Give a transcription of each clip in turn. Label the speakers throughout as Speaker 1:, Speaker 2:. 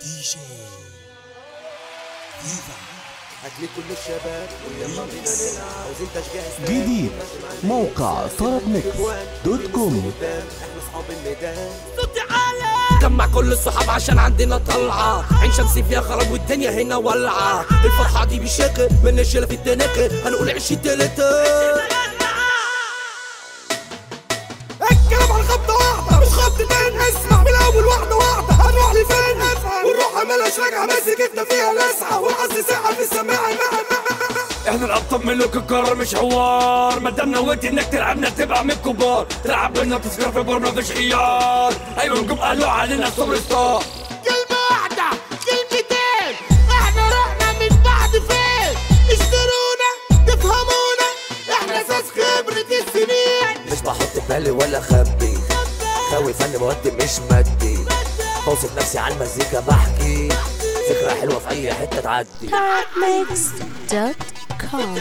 Speaker 1: دي جي فيفا
Speaker 2: هاتلي كل الشباب ويلا بينا نلعب عاوزين تشجيع استاد
Speaker 3: جديد موقع طرب ميكس دوت كوم
Speaker 2: احنا اصحاب الميدان
Speaker 4: جمع كل الصحاب عشان عندنا طلعة عين شمسي فيها خراب والدنيا هنا ولعة الفرحة دي بشكل من الشيلة في التنكة هنقول عشي تلاتة الكلام على خبطة واحدة مش خبطتين اسمع من الأول واحدة واحدة هنروح لفين افهم والروح مالهاش راجعة مسكتنا فيها لسعة والحظ ساعة في السماعة احنا الابطال ملوك القرار مش حوار ما دام نويت انك تلعبنا تبقى من الكبار تلعب بينا تسكر في بور مفيش خيار ايوه نجوم قالوا علينا سوبر ستار
Speaker 5: كلمة واحدة كلمتين احنا رحنا من بعد فين اشترونا تفهمونا احنا اساس خبرة السنين
Speaker 4: مش بحط في بالي ولا خبي خاوي فن مودي مش مادي بوصف نفسي على المزيكا بحكي فكرة حلوة في أي حتة تعدي
Speaker 6: Mix.com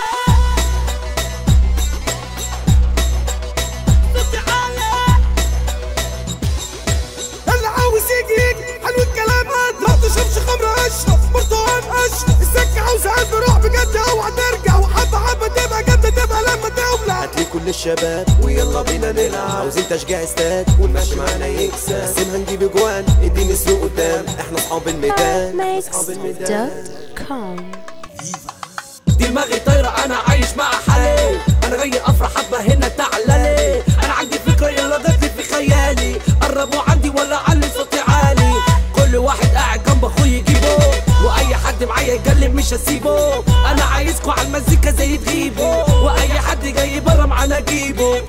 Speaker 4: اللي عاوز يجي يجي حلو الكلام ما تشربش خمرة اشرب برتقال اشرب السكة عاوزة قلب روح بجد اوعى ترجع وحبة حبة تبقى جد تبقى لما تولع
Speaker 2: هاتلي كل الشباب ويلا بينا نلعب عاوزين تشجيع استاد والمشي معانا يكسب قسمها نجيب اجوان اديني سلوك قدام احنا اصحاب الميدان اصحاب الميدان
Speaker 6: Mix.com
Speaker 4: دماغي طايرة أنا عايش مع حالي أنا جاي أفرح حبة هنا تعالى أنا عندي فكرة يلا دخلت في خيالي قربوا عندي ولا علي صوتي عالي كل واحد قاعد جنب أخوي يجيبه وأي حد معايا يتكلم مش هسيبه أنا عايزكوا على المزيكا زي تغيبوا وأي حد جاي برا معانا أجيبه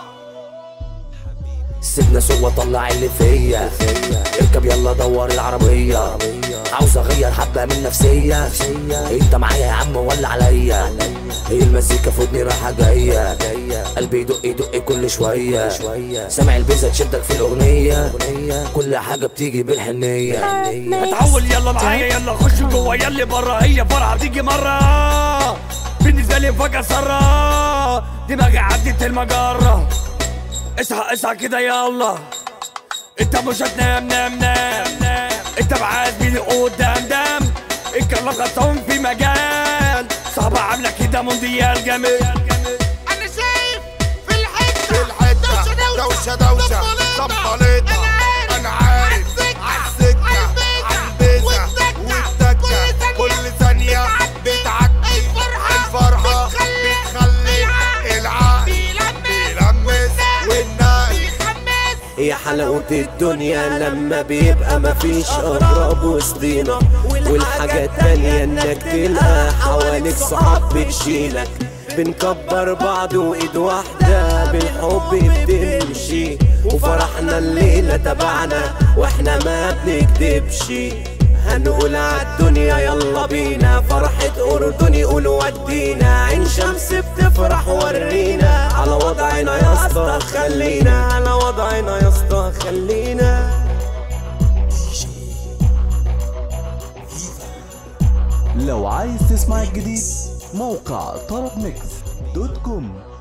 Speaker 4: سيبنا سوا طلع اللي فيا اركب يلا دور العربية عاوز اغير حبة من نفسية انت معايا يا عم ولا عليا هي المزيكا في ودني رايحة جاية قلبي يدق يدق كل شوية سامع البيزا تشدك في الأغنية كل حاجة بتيجي بالحنية
Speaker 7: اتعول يلا معايا يلا خش جوا يلا برا هي فرحة بتيجي مرة بالنسبة لي فجأة سرة دماغي عدت المجرة اصحى اصحى كده يلا انت مش هتنام نام نام نام انت معاك مين قدام دام الكلام خلصان في مجال صعبة عاملة كده مونديال جامد
Speaker 5: انا شايف في الحتة
Speaker 8: في الحتة دوشة دوشة زبطليطة أنا عارف عالسكة عالبيزة والتكة كل ثانية بتعدي الفرحة بتخلي العقل بيلمس والنقل
Speaker 2: هي حلاوة الدنيا لما بيبقى مفيش أغراب وسطينا والحاجة التانية إنك تلقى حواليك صحاب بتشيلك بنكبر بعض وإيد واحدة بالحب بتمشي وفرحنا الليلة تبعنا واحنا ما بنكدبش هنقول عالدنيا يلا بينا فرحة أردن يقول ودينا عين شمس بتفرح ورينا على وضعنا يا اسطى خلينا على وضعنا يا اسطى خلينا
Speaker 1: دي جي فيفا
Speaker 3: لو عايز تسمع الجديد موقع طرب ميكس دوت كوم